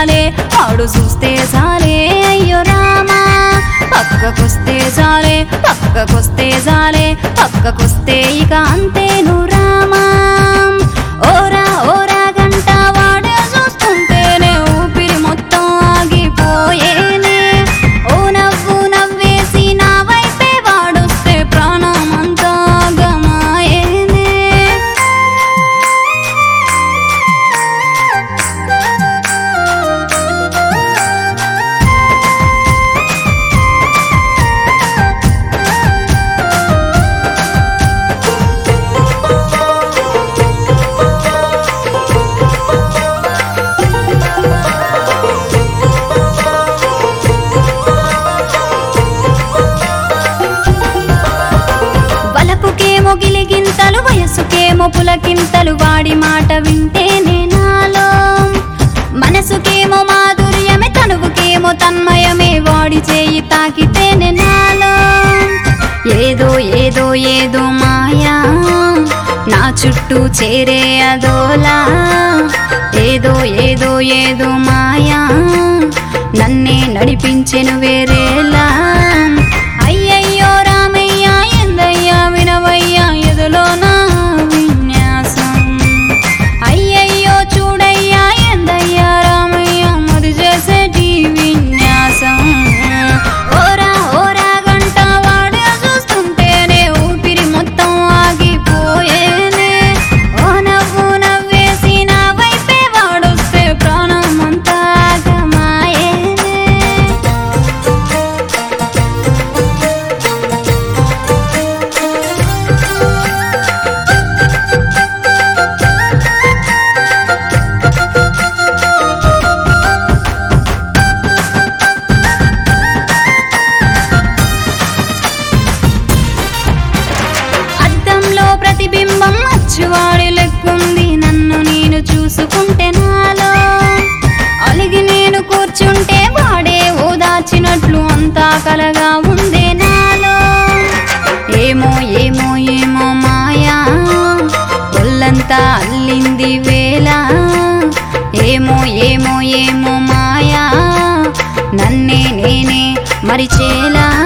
చాలే ఆడు చూస్తే చాలే అయ్యో రామా పక్కకొస్తే చాలే పక్కకొస్తే చాలే పక్కకొస్తే ఇక అంతేను రామా ఓరా ఓరా గంట వాడే చూస్తుంటేనే ఊపిరి మొత్తం ఆగిపోయేనే ఓ నవ్వు నవ్వేసి నా వైపే వాడొస్తే ప్రాణమంతా గమాయేనే వలపుకేమో గిలిగింతలు వయసుకేమో పులకింతలు వాడి మాట వింటేనే నాలో మనసుకేమో మాధుర్యమే తనువుకేమో తన్మయమే వాడి చేయి తాకితేనే నాలో ఏదో ఏదో ఏదో మాయా నా చుట్టూ చేరే అదోలా ఏదో ఏదో ఏదో మాయా నన్నే నడిపించెను వేరేలా అయ్యయ్యో రామయ్య ఎందయ్యా వినవయ్యా ఎదులో నా విన్యాసం అయ్యయ్యో చూడయ్యా ఎందయ్యా రామయ్య మది చేసేటి విన్యాసం ఓరా ఓరా గంట వాడే చూస్తుంటేనే ఊపిరి మొత్తం ఆగిపోయేనే ఓ నవ్వు నవ్వేసి నా వైపే వాడొస్తే ప్రాణం అంతా ఆగమాయేనే అద్దంలో ప్రతిబింబం అచ్చువాడి లెక్కుంది నన్ను నేను చూసుకుంటే నాలో అలిగి నేను కూర్చుంటే వాడే ఓదార్చినట్లు అంతా కలగా ఉందే నాలో ఏమో ఏమో ఏమో మాయా ఒళ్ళంతా అల్లింది వేళ ఏమో ఏమో ఏమో మాయా నన్నే నేనే మరిచేలా